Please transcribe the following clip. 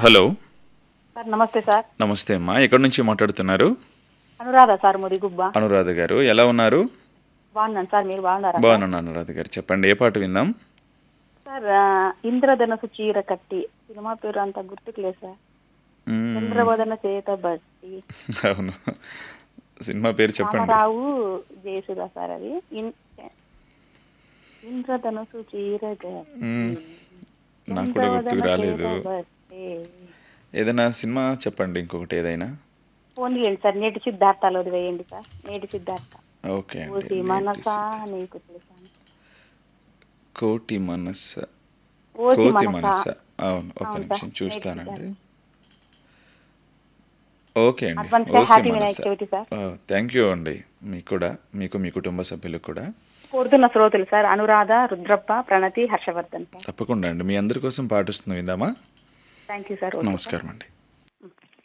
Hello sir నమస్తే sir నమస్తే అమ్మా ఎక్కడి నుంచి మాట్లాడుతున్నారు అనురాధ సార్ ముది గుబ్బ అనురాధ గారు ఎలా ఉన్నారు బాగున్నాను సార్ మీరు బాగున్నారా బాగున్నాను అనురాధ గారు చెప్పండి ఏ పాట విందాం సార్ ఆ, ఇంద్రధనుసు చీర కట్టి సినిమా పేరు అంత గుర్తుకు లేదు సార్ మ్మ్. చంద్రవదన చేత బట్టి అవును సినిమా పేరు చెప్పండి రామారావు జయసుధా సార్ అది ఇన్- ఇంద్రధనుసు చీర కట్టి మ్మ్. నాకు కూడా గుర్తుకు చంద్రవదన రాలేదు చేత బట్టి. ఏదైనా సినిమా చెప్పండి ఇంకొకటి ఏదైనా పోనీయండి సార్ నేటి సిద్ధార్థాలు వేయండి సార్ నేటి సిద్ధార్థ ఓకే ఊసి అండి మనసా నీకు తెలుసా కోటి మనస్స ఓసి కోతి మనసా మనస్స అవును ఒక అవును నిమిషం సార్. చూస్తానండి ఓకే అండి అడ్వాన్స్ ఓసి హ్యాపీ మనస్స Vinayaka Chavithi sir thank you అండి మీకు కూడా మీకు మీ కుటుంబ సభ్యులకు కూడా కోరుతున్న శ్రోతలు సార్ అనురాధ రుద్రప్ప ప్రణతి హర్షవర్ధన్ సార్ తప్పకుండా అండి మీ అందరి కోసం పాటిస్తుంది విందామా thank you sir okay sir. నమస్కారం అండి